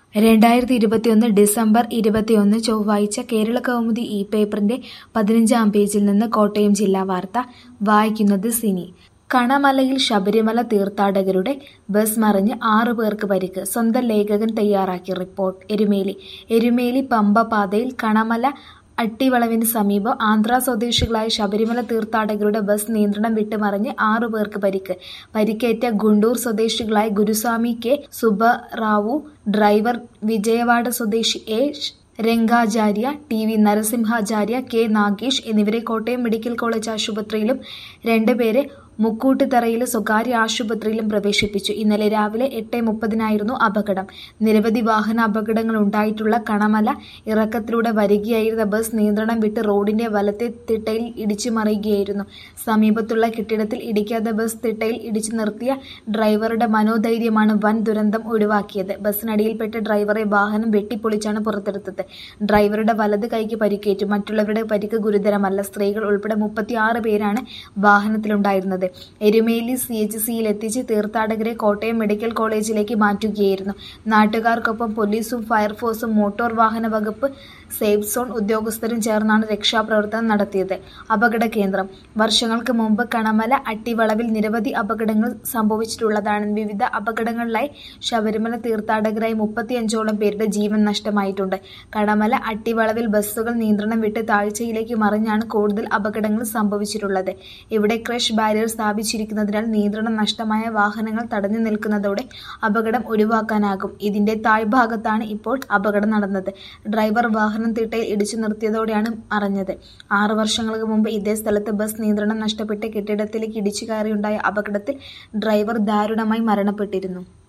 രണ്ടായിരത്തി ഇരുപത്തിയൊന്ന് ഡിസംബർ ഇരുപത്തിയൊന്ന് ചൊവ്വാഴ്ച കേരളകൗമുദി ഈ പേപ്പറിന്റെ പതിനഞ്ചാം പേജിൽ നിന്ന് കോട്ടയം ജില്ലാ വാർത്ത വായിക്കുന്നത് സിനി കണമലയിൽ ശബരിമല തീർത്ഥാടകരുടെ ബസ് മറിഞ്ഞ് ആറു പേർക്ക് പരിക്ക് സ്വന്തം ലേഖകൻ തയ്യാറാക്കിയ റിപ്പോർട്ട് എരുമേലി എരുമേലി പമ്പ പാതയിൽ കണമല അട്ടിവളവിന് സമീപം ആന്ധ്ര സ്വദേശികളായ ശബരിമല തീർത്ഥാടകരുടെ ബസ് നിയന്ത്രണം വിട്ടുമറിഞ്ഞ് ആറു പേർക്ക് പരിക്ക് പരിക്കേറ്റ ഗുണ്ടൂർ സ്വദേശികളായ ഗുരുസ്വാമി കെ സുബ്ബറാവു ഡ്രൈവർ വിജയവാഡ സ്വദേശി A Rangacharya T V Narasimhacharya K Nagesh എന്നിവരെ കോട്ടയം മെഡിക്കൽ കോളേജ് ആശുപത്രിയിലും രണ്ടുപേരെ മുക്കൂട്ടുതറയിലെ സ്വകാര്യ ആശുപത്രിയിലും പ്രവേശിപ്പിച്ചു ഇന്നലെ രാവിലെ എട്ട് മുപ്പതിനായിരുന്നു അപകടം നിരവധി വാഹന അപകടങ്ങൾ ഉണ്ടായിട്ടുള്ള കണമല ഇറക്കത്തിലൂടെ വരികയായിരുന്ന ബസ് നിയന്ത്രണം വിട്ട് റോഡിന്റെ വലത്തെ തിട്ടയിൽ ഇടിച്ചു മറിയുകയായിരുന്നു സമീപത്തുള്ള കെട്ടിടത്തിൽ ഇടിക്കാതെ ബസ് തിട്ടയിൽ ഇടിച്ചു നിർത്തിയ ഡ്രൈവറുടെ മനോധൈര്യമാണ് വൻ ദുരന്തം ഒഴിവാക്കിയത് ബസ്സിനടിയിൽപ്പെട്ട ഡ്രൈവറെ വാഹനം വെട്ടിപ്പൊളിച്ചാണ് പുറത്തെടുത്തത് ഡ്രൈവറുടെ വലത് കൈക്ക് പരിക്കേറ്റു മറ്റുള്ളവരുടെ പരിക്ക് ഗുരുതരമല്ല സ്ത്രീകൾ ഉൾപ്പെടെ മുപ്പത്തിയാറ് പേരാണ് വാഹനത്തിലുണ്ടായിരുന്നത് എരുമേലി സി എച്ച് സിയിൽ എത്തിച്ച് തീർത്ഥാടകരെ കോട്ടയം മെഡിക്കൽ കോളേജിലേക്ക് മാറ്റുകയായിരുന്നു നാട്ടുകാർക്കൊപ്പം പോലീസും ഫയർഫോഴ്സും മോട്ടോർ വാഹന വകുപ്പ് സേഫ് സോൺ ഉദ്യോഗസ്ഥരും ചേർന്നാണ് രക്ഷാപ്രവർത്തനം നടത്തിയത് അപകട കേന്ദ്രം വർഷങ്ങൾക്ക് മുമ്പ് കണമല അട്ടിവളവിൽ നിരവധി അപകടങ്ങൾ സംഭവിച്ചിട്ടുള്ളതാണ് വിവിധ അപകടങ്ങളിലായി ശബരിമല തീർത്ഥാടകരായി മുപ്പത്തിയഞ്ചോളം പേരുടെ ജീവൻ നഷ്ടമായിട്ടുണ്ട് കണമല അട്ടിവളവിൽ ബസ്സുകൾ നിയന്ത്രണം വിട്ട് താഴ്ചയിലേക്ക് മറിഞ്ഞാണ് കൂടുതൽ അപകടങ്ങൾ സംഭവിച്ചിട്ടുള്ളത് ഇവിടെ ക്രഷ് ബാരിയർ സ്ഥാപിച്ചിരിക്കുന്നതിനാൽ നിയന്ത്രണം നഷ്ടമായ വാഹനങ്ങൾ തടഞ്ഞു നിൽക്കുന്നതോടെ അപകടം ഒഴിവാക്കാനാകും ഇതിന്റെ താഴ്ഭാഗത്താണ് ഇപ്പോൾ അപകടം നടന്നത് ഡ്രൈവർ വാഹനം തിട്ടയിൽ ഇടിച്ചു നിർത്തിയതോടെയാണ് അറിഞ്ഞത് ആറു വർഷങ്ങൾക്ക് മുമ്പ് ഇതേ സ്ഥലത്ത് ബസ് നിയന്ത്രണം നഷ്ടപ്പെട്ട് കെട്ടിടത്തിലേക്ക് ഇടിച്ചു കയറിയുണ്ടായ അപകടത്തിൽ ഡ്രൈവർ ദാരുണമായി മരണപ്പെട്ടിരുന്നു